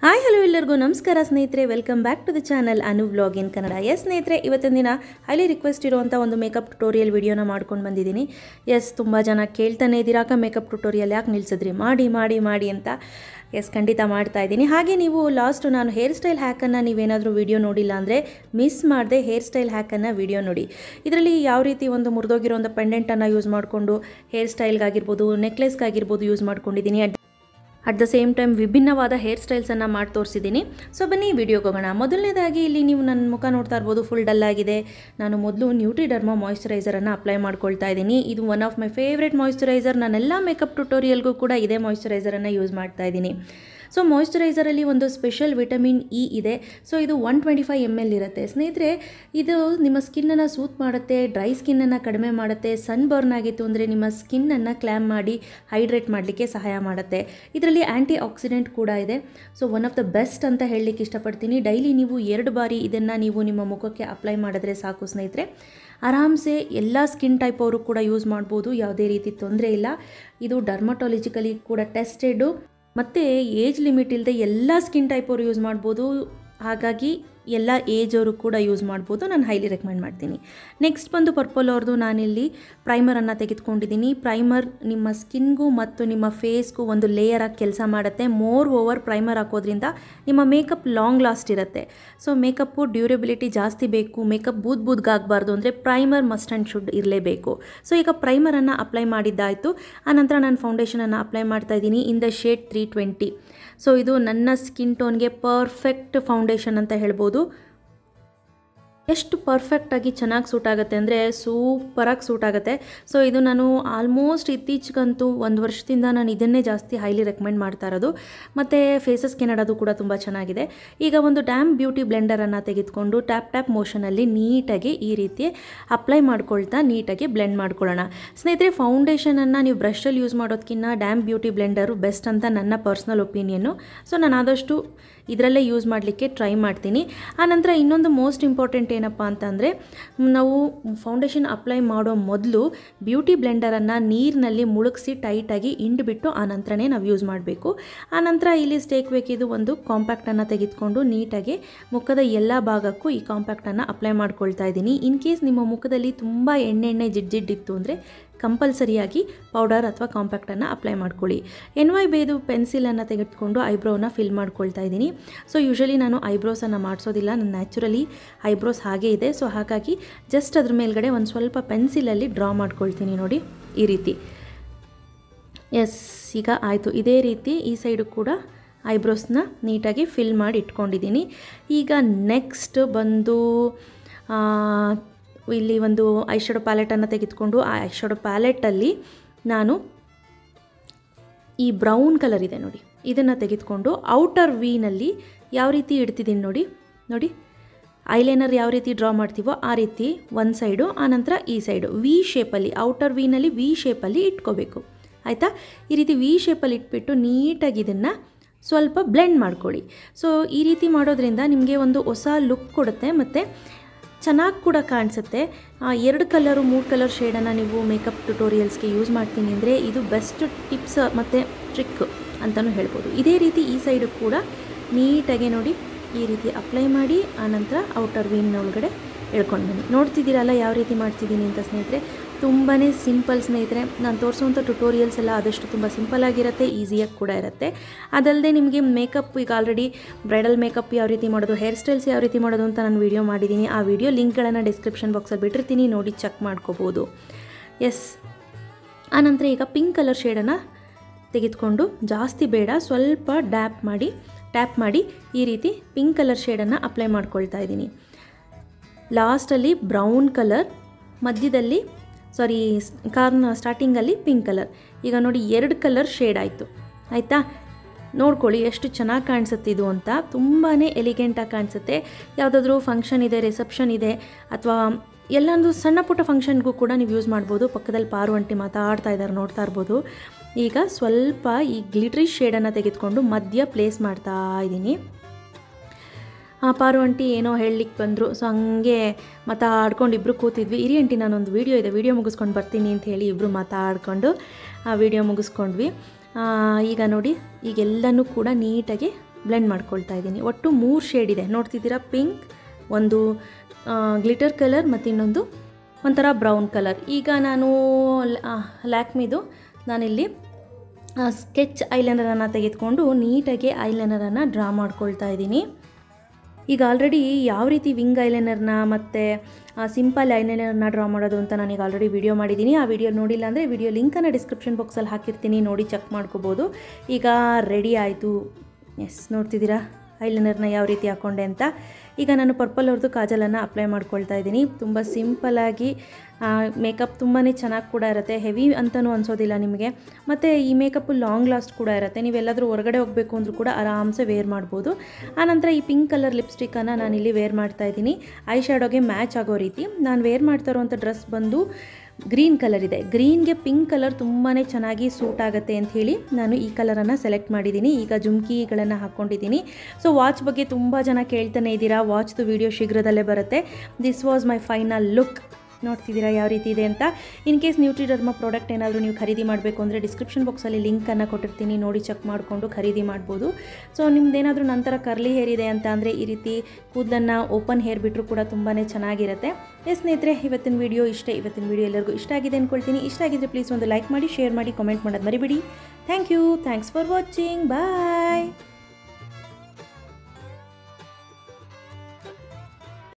hi hello ಎಲ್ಲರಿಗೂ ನಮಸ್ಕಾರ ಸ್ನೇಹಿತರೆ welcome back to the channel Anu vlog in Kannada yes ಸ್ನೇಹಿತರೆ ಇವತ್ತಿನ ದಿನ ಹೈಲಿ ರಿಕ್ವೆಸ್ಟ್ ಇರುವಂಥ ಒಂದು ಮೇಕಪ್ ಟ್ಯುಟೋರಿಯಲ್ ವಿಡಿಯೋನ ಮಾಡ್ಕೊಂಡು ಬಂದಿದ್ದೀನಿ ಎಸ್ ತುಂಬ ಜನ ಕೇಳ್ತಾನೆ ಇದ್ದೀರಾಕ ಮೇಕಪ್ ಟ್ಯುಟೋರಿಯಲ್ ಯಾಕೆ ನಿಲ್ಸಿದ್ರಿ ಮಾಡಿ ಮಾಡಿ ಮಾಡಿ ಅಂತ ಎಸ್ ಖಂಡಿತ ಮಾಡ್ತಾ ಇದ್ದೀನಿ ಹಾಗೆ ನೀವು ಲಾಸ್ಟು ನಾನು ಹೇರ್ ಸ್ಟೈಲ್ ಹ್ಯಾಕನ್ನು ನೀವೇನಾದರೂ ವಿಡಿಯೋ ನೋಡಿಲ್ಲ ಅಂದರೆ ಮಿಸ್ ಮಾಡದೆ ಹೇರ್ ಸ್ಟೈಲ್ ಹ್ಯಾಕನ್ನು ವಿಡಿಯೋ ನೋಡಿ ಇದರಲ್ಲಿ ಯಾವ ರೀತಿ ಒಂದು ಮುರಿದೋಗಿರೋ ಒಂದು ಪೆಂಡೆಂಟನ್ನು ಯೂಸ್ ಮಾಡಿಕೊಂಡು ಹೇರ್ ಸ್ಟೈಲ್ಗಾಗಿರ್ಬೋದು ನೆಕ್ಲೆಸ್ಗಾಗಿರ್ಬೋದು ಯೂಸ್ ಮಾಡ್ಕೊಂಡಿದ್ದೀನಿ ಅಟ್ ದ ಸೇಮ್ ಟೈಮ್ ವಿಭಿನ್ನವಾದ ಹೇರ್ ಸ್ಟೈಲ್ಸನ್ನು ಮಾಡಿ ತೋರಿಸಿದ್ದೀನಿ ಸೊ ಬನ್ನಿ ವಿಡಿಯೋಗೆ ಹೋಗೋಣ ಮೊದಲನೇದಾಗಿ ಇಲ್ಲಿ ನೀವು ನನ್ನ ಮುಖ ನೋಡ್ತಾ ಇರ್ಬೋದು ಫುಲ್ ಡಲ್ ಆಗಿದೆ ನಾನು ಮೊದಲು ನ್ಯೂಟ್ರಿಡರ್ಮಾ ಮಾಯ್ಶ್ಚರೈಸರನ್ನು ಅಪ್ಲೈ ಮಾಡ್ಕೊಳ್ತಾ ಇದ್ದೀನಿ ಇದು one of my favourite moisturiser ನಾನೆಲ್ಲ ಮೇಕಪ್ ಟ್ಯುಟೋರಿಯಲ್ಗೂ ಕೂಡ ಇದೇ ಮಾಯ್ಶ್ಚರೈಸರನ್ನು ಯೂಸ್ ಮಾಡ್ತಾ ಇದ್ದೀನಿ ಸೊ ಮಾಯ್ಶ್ಚರೈಸರಲ್ಲಿ ಒಂದು ಸ್ಪೆಷಲ್ ವಿಟಮಿನ್ ಇ ಇದೆ ಸೊ ಇದು one twenty five M L ಇರುತ್ತೆ ಸ್ನೇಹಿತರೆ ಇದು ನಿಮ್ಮ ಸ್ಕಿನ್ನನ್ನು ಸೂತ್ ಮಾಡುತ್ತೆ ಡ್ರೈ ಸ್ಕಿನ್ನನ್ನು ಕಡಿಮೆ ಮಾಡುತ್ತೆ ಸನ್ ಬರ್ನ್ ಆಗಿತ್ತು ಅಂದರೆ ನಿಮ್ಮ ಸ್ಕಿನ್ನನ್ನು ಕ್ಲ್ಯಾಮ್ ಮಾಡಿ ಹೈಡ್ರೇಟ್ ಮಾಡಲಿಕ್ಕೆ ಸಹಾಯ ಮಾಡುತ್ತೆ ಇದರಲ್ಲಿ ಆ್ಯಂಟಿ ಆಕ್ಸಿಡೆಂಟ್ ಕೂಡ ಇದೆ so one of the best ಅಂತ ಹೇಳಲಿಕ್ಕೆ ಇಷ್ಟಪಡ್ತೀನಿ ಡೈಲಿ ನೀವು ಎರಡು ಬಾರಿ ಇದನ್ನು ನೀವು ನಿಮ್ಮ ಮುಖಕ್ಕೆ ಅಪ್ಲೈ ಮಾಡಿದ್ರೆ ಸಾಕು ಸ್ನೇಹಿತರೆ ಆರಾಮ್ಸೆ ಎಲ್ಲ ಸ್ಕಿನ್ ಟೈಪ್ ಅವರು ಕೂಡ ಯೂಸ್ ಮಾಡ್ಬೋದು ಯಾವುದೇ ರೀತಿ ತೊಂದರೆ ಇಲ್ಲ ಇದು ಡರ್ಮಟಾಲಜಿಕಲಿ ಕೂಡ ಟೆಸ್ಟೆಡು ಮತ್ತು ಏಜ್ ಲಿಮಿಟ್ ಇಲ್ಲದೆ ಎಲ್ಲ ಸ್ಕಿನ್ ಟೈಪ್ ಅವರು ಯೂಸ್ ಮಾಡ್ಬೋದು ಹಾಗಾಗಿ ಎಲ್ಲ ಏಜ್ ಅವರು ಕೂಡ ಯೂಸ್ ಮಾಡ್ಬೋದು ನಾನು ಹೈಲಿ ರೆಕಮೆಂಡ್ ಮಾಡ್ತೀನಿ ನೆಕ್ಸ್ಟ್ ಬಂದು ಪರ್ಪಲ್ ಅವ್ರದ್ದು ನಾನಿಲ್ಲಿ ಪ್ರೈಮರನ್ನು ತೆಗೆದುಕೊಂಡಿದ್ದೀನಿ ಪ್ರೈಮರ್ ನಿಮ್ಮ ಸ್ಕಿನ್ಗೂ ಮತ್ತು ನಿಮ್ಮ ಫೇಸ್ಗೂ ಒಂದು ಲೇಯರಾಗಿ ಕೆಲಸ ಮಾಡುತ್ತೆ ಮೋರ್ ಓವರ್ ಪ್ರೈಮರ್ ಹಾಕೋದ್ರಿಂದ ನಿಮ್ಮ ಮೇಕಪ್ ಲಾಂಗ್ ಲಾಸ್ಟ್ ಇರುತ್ತೆ ಸೊ ಮೇಕಪ್ಪು ಡ್ಯೂರಬಿಲಿಟಿ ಜಾಸ್ತಿ ಬೇಕು ಮೇಕಪ್ ಬೂದ್ ಬೂದ್ಗಾಗಬಾರ್ದು ಅಂದರೆ ಪ್ರೈಮರ್ ಮಸ್ಟ್ ಆ್ಯಂಡ್ ಶುಡ್ ಇರಲೇಬೇಕು ಸೊ ಈಗ ಪ್ರೈಮರನ್ನು ಅಪ್ಲೈ ಮಾಡಿದ್ದಾಯಿತು ಆನಂತರ ನಾನು ಫೌಂಡೇಶನನ್ನು ಅಪ್ಲೈ ಮಾಡ್ತಾ ಇದ್ದೀನಿ in the shade three twenty so ಇದು ನನ್ನ ಸ್ಕಿನ್ ಟೋನ್ಗೆ ಪರ್ಫೆಕ್ಟ್ ಫೌಂಡೇಶನ್ ಅಂತ ಹೇಳ್ಬೋದು ಎಷ್ಟು ಪರ್ಫೆಕ್ಟಾಗಿ ಚೆನ್ನಾಗಿ ಸೂಟ್ ಆಗುತ್ತೆ ಅಂದರೆ ಸೂಪರಾಗಿ ಸೂಟ್ ಆಗುತ್ತೆ ಸೊ ಇದು ನಾನು ಆಲ್ಮೋಸ್ಟ್ ಇತ್ತೀಚೆಗಂತೂ ಒಂದು ವರ್ಷದಿಂದ ನಾನು ಇದನ್ನೇ ಜಾಸ್ತಿ ಹೈಲಿ ರೆಕಮೆಂಡ್ ಮಾಡ್ತಾ ಇರೋದು ಮತ್ತು ಫೇಸಸ್ ಕೆನಡೋದು ಕೂಡ ತುಂಬ ಚೆನ್ನಾಗಿದೆ ಈಗ ಒಂದು ಡ್ಯಾಮ್ ಬ್ಯೂಟಿ ಬ್ಲೆಂಡರನ್ನು ತೆಗೆದುಕೊಂಡು ಟ್ಯಾಪ್ ಟ್ಯಾಪ್ ಮೋಷನಲ್ಲಿ ನೀಟಾಗಿ ಈ ರೀತಿ ಅಪ್ಲೈ ಮಾಡ್ಕೊಳ್ತಾ ನೀಟಾಗಿ ಬ್ಲೆಂಡ್ ಮಾಡ್ಕೊಳ್ಳೋಣ ಸ್ನೇಹಿತರೆ ಫೌಂಡೇಶನನ್ನು ನೀವು ಬ್ರಷಲ್ಲಿ ಯೂಸ್ ಮಾಡೋದಕ್ಕಿಂತ ಡ್ಯಾಮ್ ಬ್ಯೂಟಿ ಬ್ಲೆಂಡರು ಬೆಸ್ಟ್ ಅಂತ ನನ್ನ ಪರ್ಸ್ನಲ್ ಒಪಿನಿಯನ್ನು ಸೊ ನಾನು ಆದಷ್ಟು ಇದರಲ್ಲೇ ಯೂಸ್ ಮಾಡಲಿಕ್ಕೆ ಟ್ರೈ ಮಾಡ್ತೀನಿ ಆನಂತರ ಇನ್ನೊಂದು ಮೋಸ್ಟ್ ಇಂಪಾರ್ಟೆಂಟ್ ಏನಪ್ಪ ಅಂತಂದರೆ ನಾವು ಫೌಂಡೇಶನ್ ಅಪ್ಲೈ ಮಾಡೋ ಮೊದಲು ಬ್ಯೂಟಿ ಬ್ಲೆಂಡರನ್ನು ನೀರಿನಲ್ಲಿ ಮುಳುಗಿಸಿ ಟೈಟಾಗಿ ಇಂಡ್ಬಿಟ್ಟು ಆನಂತರನೇ ನಾವು ಯೂಸ್ ಮಾಡಬೇಕು ಆನಂತರ ಇಲ್ಲಿ ಸ್ಟೇಕ್ ಬೇಕಿದ್ದು ಒಂದು ಕಾಂಪ್ಯಾಕ್ಟನ್ನು ತೆಗೆದುಕೊಂಡು ನೀಟಾಗಿ ಮುಖದ ಎಲ್ಲ ಭಾಗಕ್ಕೂ ಈ ಕಾಂಪ್ಯಾಕ್ಟನ್ನು ಅಪ್ಲೈ ಮಾಡ್ಕೊಳ್ತಾ ಇದ್ದೀನಿ ಇನ್ ಕೇಸ್ ನಿಮ್ಮ ಮುಖದಲ್ಲಿ ತುಂಬ ಎಣ್ಣೆ ಎಣ್ಣೆ ಜಿಡ್ಜಿಡ್ಡಿತ್ತು ಅಂದರೆ ಕಂಪಲ್ಸರಿಯಾಗಿ ಪೌಡರ್ ಅಥವಾ ಕಾಂಪ್ಯಾಕ್ಟನ್ನು ಅಪ್ಲೈ ಮಾಡ್ಕೊಳ್ಳಿ ಎನ್ ವೈ ಬೇದು ಪೆನ್ಸಿಲನ್ನು ತೆಗೆದುಕೊಂಡು ಐಬ್ರೋನ ಫಿಲ್ ಮಾಡ್ಕೊಳ್ತಾ ಇದ್ದೀನಿ ಸೊ ಯೂಶಲಿ ನಾನು ಐಬ್ರೋಸನ್ನು ಮಾಡಿಸೋದಿಲ್ಲ ನನ್ನ ನ್ಯಾಚುರಲಿ ಐಬ್ರೋಸ್ ಹಾಗೇ ಇದೆ ಸೊ ಹಾಗಾಗಿ ಜಸ್ಟ್ ಅದ್ರ ಮೇಲ್ಗಡೆ ಒಂದು ಸ್ವಲ್ಪ ಪೆನ್ಸಿಲಲ್ಲಿ ಡ್ರಾ ಮಾಡ್ಕೊಳ್ತೀನಿ ನೋಡಿ ಈ ರೀತಿ ಎಸ್ ಈಗ ಆಯಿತು ಇದೇ ರೀತಿ ಈ ಸೈಡು ಕೂಡ ಐಬ್ರೋಸ್ನ ನೀಟಾಗಿ ಫಿಲ್ ಮಾಡಿ ಇಟ್ಕೊಂಡಿದ್ದೀನಿ ಈಗ ನೆಕ್ಸ್ಟ್ ಬಂದು ಇಲ್ಲಿ ಒಂದು ಐಶ್ಯಾಡೋ ಪ್ಯಾಲೆಟನ್ನು ತೆಗೆದುಕೊಂಡು ಆ ಐಶ್ಯಾಡೋ ಪ್ಯಾಲೆಟಲ್ಲಿ ನಾನು ಈ ಬ್ರೌನ್ ಕಲರ್ ಇದೆ ನೋಡಿ ಇದನ್ನು ತೆಗೆದುಕೊಂಡು ಔಟರ್ ವೀನಲ್ಲಿ ಯಾವ ರೀತಿ ಇಡ್ತಿದ್ದೀನಿ ನೋಡಿ ನೋಡಿ ಐಲೈನರ್ ಯಾವ ರೀತಿ ಡ್ರಾ ಮಾಡ್ತೀವೋ ಆ ರೀತಿ ಒಂದು ಸೈಡು ಆನಂತರ ಈ ಸೈಡು ವಿ ಶೇಪಲ್ಲಿ ಔಟರ್ ವೀನಲ್ಲಿ ವಿ ಶೇಪಲ್ಲಿ ಇಟ್ಕೋಬೇಕು ಆಯಿತಾ ಈ ರೀತಿ ವಿ ಶೇಪಲ್ಲಿ ಇಟ್ಬಿಟ್ಟು ನೀಟಾಗಿ ಇದನ್ನು ಸ್ವಲ್ಪ ಬ್ಲೆಂಡ್ ಮಾಡ್ಕೊಳ್ಳಿ ಸೊ ಈ ರೀತಿ ಮಾಡೋದ್ರಿಂದ ನಿಮಗೆ ಒಂದು ಹೊಸ ಲುಕ್ ಕೊಡುತ್ತೆ ಮತ್ತು ಚೆನ್ನಾಗಿ ಕೂಡ ಕಾಣಿಸುತ್ತೆ ಎರಡು ಕಲರು ಮೂರು ಕಲರ್ ಶೇಡನ್ನು ನೀವು ಮೇಕಪ್ ಟ್ಯುಟೋರಿಯಲ್ಸ್ಗೆ ಯೂಸ್ ಮಾಡ್ತೀನಿ ಅಂದರೆ ಇದು ಬೆಸ್ಟ್ ಟಿಪ್ಸ್ ಮತ್ತು ಟ್ರಿಕ್ ಅಂತಲೂ ಹೇಳ್ಬೋದು ಇದೇ ರೀತಿ ಈ ಸೈಡು ಕೂಡ ನೀಟಾಗಿ ನೋಡಿ ಈ ರೀತಿ ಅಪ್ಲೈ ಮಾಡಿ ಆನಂತರ ಔಟರ್ ವೀನ್ ಒಳಗಡೆ ಎಳ್ಕೊಂಡು ಬನ್ನಿ ನೋಡ್ತಿದ್ದೀರಲ್ಲ ಯಾವ ರೀತಿ ಮಾಡ್ತಿದ್ದೀನಿ ಅಂತ ಸ್ನೇಹಿತರೆ ತುಂಬಾ ಸಿಂಪಲ್ ಸ್ನೇಹಿತರೆ ನಾನು ತೋರಿಸುವಂಥ ಟ್ಯುಟೋರಿಯಲ್ಸ್ ಎಲ್ಲ ಆದಷ್ಟು ತುಂಬ ಸಿಂಪಲ್ಲಾಗಿರುತ್ತೆ ಈಸಿಯಾಗಿ ಕೂಡ ಇರುತ್ತೆ ಅದಲ್ಲದೆ ನಿಮಗೆ ಮೇಕಪ್ ಈಗ ಆಲ್ರೆಡಿ ಬ್ರೈಡಲ್ ಮೇಕಪ್ ಯಾವ ರೀತಿ ಮಾಡೋದು ಹೇರ್ ಸ್ಟೈಲ್ಸ್ ಯಾವ ರೀತಿ ಮಾಡೋದು ಅಂತ ನಾನು ವೀಡಿಯೋ ಮಾಡಿದ್ದೀನಿ ಆ ವಿಡಿಯೋ ಲಿಂಕ್ಗಳನ್ನು ಡಿಸ್ಕ್ರಿಪ್ಷನ್ ಬಾಕ್ಸಲ್ಲಿ ಬಿಟ್ಟಿರ್ತೀನಿ ನೋಡಿ ಚೆಕ್ ಮಾಡ್ಕೋಬೋದು ಎಸ್ ಆನಂತರ ಈಗ ಪಿಂಕ್ ಕಲರ್ ಶೇಡನ್ನು ತೆಗೆದುಕೊಂಡು ಜಾಸ್ತಿ ಬೇಡ ಸ್ವಲ್ಪ ಡ್ಯಾಪ್ ಮಾಡಿ ಟ್ಯಾಪ್ ಮಾಡಿ ಈ ರೀತಿ ಪಿಂಕ್ ಕಲರ್ ಶೇಡನ್ನು ಅಪ್ಲೈ ಮಾಡ್ಕೊಳ್ತಾ ಇದ್ದೀನಿ ಲಾಸ್ಟಲ್ಲಿ ಬ್ರೌನ್ ಕಲರ್ ಮಧ್ಯದಲ್ಲಿ ಸಾರಿ ಕಾರ್ನ ಸ್ಟಾರ್ಟಿಂಗಲ್ಲಿ ಪಿಂಕ್ ಕಲರ್ ಈಗ ನೋಡಿ ಎರಡು ಕಲರ್ ಶೇಡ್ ಆಯಿತು ಆಯಿತಾ ನೋಡ್ಕೊಳ್ಳಿ ಎಷ್ಟು ಚೆನ್ನಾಗಿ ಕಾಣಿಸುತ್ತೆ ಇದು ಅಂತ ತುಂಬಾ ಎಲಿಗೆಂಟಾಗಿ ಕಾಣಿಸುತ್ತೆ ಯಾವುದಾದ್ರೂ ಫಂಕ್ಷನ್ ಇದೆ ರಿಸೆಪ್ಷನ್ ಇದೆ ಅಥವಾ ಎಲ್ಲೊಂದು ಸಣ್ಣ ಪುಟ್ಟ ಫಂಕ್ಷನ್ಗೂ ಕೂಡ ನೀವು ಯೂಸ್ ಮಾಡ್ಬೋದು ಪಕ್ಕದಲ್ಲಿ ಪಾರು ಅಂಟಿ ಮಾತಾಡ್ತಾ ಇದ್ದಾರೆ ನೋಡ್ತಾ ಇರ್ಬೋದು ಈಗ ಸ್ವಲ್ಪ ಈ ಗ್ಲಿಟ್ರಿ ಶೇಡನ್ನು ತೆಗೆದುಕೊಂಡು ಮಧ್ಯ ಪ್ಲೇಸ್ ಮಾಡ್ತಾ ಇದ್ದೀನಿ ಆ ಪಾರು ಆಂಟಿ ಏನೋ ಹೇಳಲಿಕ್ಕೆ ಬಂದರು ಸೊ ಹಂಗೆ ಮಾತಾಡ್ಕೊಂಡು ಇಬ್ಬರು ಕೂತಿದ್ವಿ ಇರಿ ಆಂಟಿ ನಾನೊಂದು ವೀಡಿಯೋ ಇದೆ ವೀಡಿಯೋ ಮುಗಿಸ್ಕೊಂಡು ಬರ್ತೀನಿ ಅಂತ ಹೇಳಿ ಇಬ್ಬರು ಮಾತಾಡ್ಕೊಂಡು ಆ ವಿಡಿಯೋ ಮುಗಿಸ್ಕೊಂಡ್ವಿ ಆ, ಈಗ ನೋಡಿ ಈಗೆಲ್ಲನೂ ಕೂಡ ನೀಟಾಗಿ ಬ್ಲೆಂಡ್ ಮಾಡ್ಕೊಳ್ತಾ ಇದ್ದೀನಿ ಒಟ್ಟು ಮೂರು ಶೇಡ್ ಇದೆ ನೋಡ್ತಿದ್ದೀರಾ ಪಿಂಕ್ ಒಂದು ಗ್ಲಿಟರ್ ಕಲರ್ ಮತ್ತು ಇನ್ನೊಂದು ಒಂಥರ ಬ್ರೌನ್ ಕಲರ್ ಈಗ ನಾನು ಲ್ಯಾಕ್ಮಿದು ನಾನಿಲ್ಲಿ ಸ್ಕೆಚ್ ಐಲೈನರನ್ನು ತೆಗೆದುಕೊಂಡು ನೀಟಾಗಿ ಐಲೈನರನ್ನು ಡ್ರಾ ಮಾಡ್ಕೊಳ್ತಾ ಇದ್ದೀನಿ ಈಗ ಆಲ್ರೆಡಿ ಯಾವ ರೀತಿ ವಿಂಗ್ ಐಲೈನರ್ನ ಮತ್ತು ಸಿಂಪಲ್ ಐಲೈನರ್ನ ಡ್ರಾ ಮಾಡೋದು ಅಂತ ನಾನೀಗ ಆಲ್ರೆಡಿ ವಿಡಿಯೋ ಮಾಡಿದ್ದೀನಿ ಆ ವಿಡಿಯೋ ನೋಡಿಲ್ಲ ಅಂದರೆ ವಿಡಿಯೋ ಲಿಂಕನ್ನು ಡಿಸ್ಕ್ರಿಪ್ಷನ್ ಬಾಕ್ಸಲ್ಲಿ ಹಾಕಿರ್ತೀನಿ ನೋಡಿ ಚೆಕ್ ಮಾಡ್ಕೋಬೋದು ಈಗ ರೆಡಿ ಆಯಿತು ಎಸ್ ನೋಡ್ತಿದ್ದೀರಾ ಐಲೈನರ್ನ ಯಾವ ರೀತಿ ಹಾಕ್ಕೊಂಡೆ ಅಂತ ಈಗ ನಾನು ಪರ್ಪಲ್ ಅವ್ರದ್ದು ಕಾಜಲನ್ನು ಅಪ್ಲೈ ಮಾಡ್ಕೊಳ್ತಾ ಇದ್ದೀನಿ ತುಂಬ ಸಿಂಪಲ್ಲಾಗಿ ಮೇಕಪ್ ತುಂಬಾ ಚೆನ್ನಾಗಿ ಕೂಡ ಇರುತ್ತೆ ಹೆವಿ ಅಂತಲೂ ಅನಿಸೋದಿಲ್ಲ ನಿಮಗೆ ಮತ್ತು ಈ ಮೇಕಪ್ಪು ಲಾಂಗ್ ಲಾಸ್ಟ್ ಕೂಡ ಇರುತ್ತೆ ನೀವೆಲ್ಲಾದರೂ ಹೊರಗಡೆ ಹೋಗಬೇಕು ಅಂದರೂ ಕೂಡ ಆರಾಮ್ಸೆ ವೇರ್ ಮಾಡ್ಬೋದು ಆನಂತರ ಈ ಪಿಂಕ್ ಕಲರ್ ಲಿಪ್ಸ್ಟಿಕ್ಕನ್ನು ನಾನಿಲ್ಲಿ ವೇರ್ ಮಾಡ್ತಾ ಇದ್ದೀನಿ ಐ ಶ್ಯಾಡೋಗೆ ಮ್ಯಾಚ್ ಆಗೋ ರೀತಿ ನಾನು ವೇರ್ ಮಾಡ್ತಾ ಇರುವಂಥ ಡ್ರೆಸ್ ಬಂದು ಗ್ರೀನ್ ಕಲರ್ ಇದೆ ಗ್ರೀನ್ಗೆ ಪಿಂಕ್ ಕಲರ್ ತುಂಬಾ ಚೆನ್ನಾಗಿ ಸೂಟ್ ಆಗುತ್ತೆ ಅಂತ ಹೇಳಿ ನಾನು ಈ ಕಲರನ್ನು ಸೆಲೆಕ್ಟ್ ಮಾಡಿದ್ದೀನಿ ಈಗ ಜುಮ್ಕಿಗಳನ್ನು ಹಾಕ್ಕೊಂಡಿದ್ದೀನಿ ಸೊ ವಾಚ್ ಬಗ್ಗೆ ತುಂಬ ಜನ ಕೇಳ್ತಾನೆ ಇದ್ದೀರಾ ವಾಚ್ದು ವಿಡಿಯೋ ಶೀಘ್ರದಲ್ಲೇ ಬರುತ್ತೆ this was my final look ನೋಡ್ತಿದ್ದೀರಾ ಯಾವ ರೀತಿ ಇದೆ ಅಂತ ಇನ್ ಕೇಸ್ ನ್ಯೂಟ್ರಿಡರ್ಮ ಪ್ರಾಡಕ್ಟ್ ಏನಾದರೂ ನೀವು ಖರೀದಿ ಮಾಡಬೇಕು ಅಂದರೆ ಡಿಸ್ಕ್ರಿಪ್ಷನ್ ಬಾಕ್ಸಲ್ಲಿ ಲಿಂಕನ್ನು ಕೊಟ್ಟಿರ್ತೀನಿ ನೋಡಿ ಚೆಕ್ ಮಾಡಿಕೊಂಡು ಖರೀದಿ ಮಾಡ್ಬೋದು ಸೊ ನಿಮ್ದೇನಾದರೂ ನಂತರ ಕರ್ಲಿ ಹೇರ್ ಇದೆ ಅಂತ ಅಂದರೆ ಈ ರೀತಿ ಕೂದಲನ್ನು ಓಪನ್ ಹೇರ್ ಬಿಟ್ಟರು ಕೂಡ ತುಂಬಾ ಚೆನ್ನಾಗಿರುತ್ತೆ ಎಸ್ ಸ್ನೇಹಿತರೆ ಇವತ್ತಿನ ವಿಡಿಯೋ ಇಷ್ಟ ಇವತ್ತಿನ ವಿಡಿಯೋ ಎಲ್ಲರಿಗೂ ಇಷ್ಟ ಆಗಿದೆ ಅಂದ್ಕೊಳ್ತೀನಿ ಇಷ್ಟ ಆಗಿದ್ರೆ ಪ್ಲೀಸ್ ಒಂದು ಲೈಕ್ ಮಾಡಿ ಶೇರ್ ಮಾಡಿ ಕಾಮೆಂಟ್ ಮಾಡೋದು ಮರಿಬೇಡಿ thank you thanks for watching bye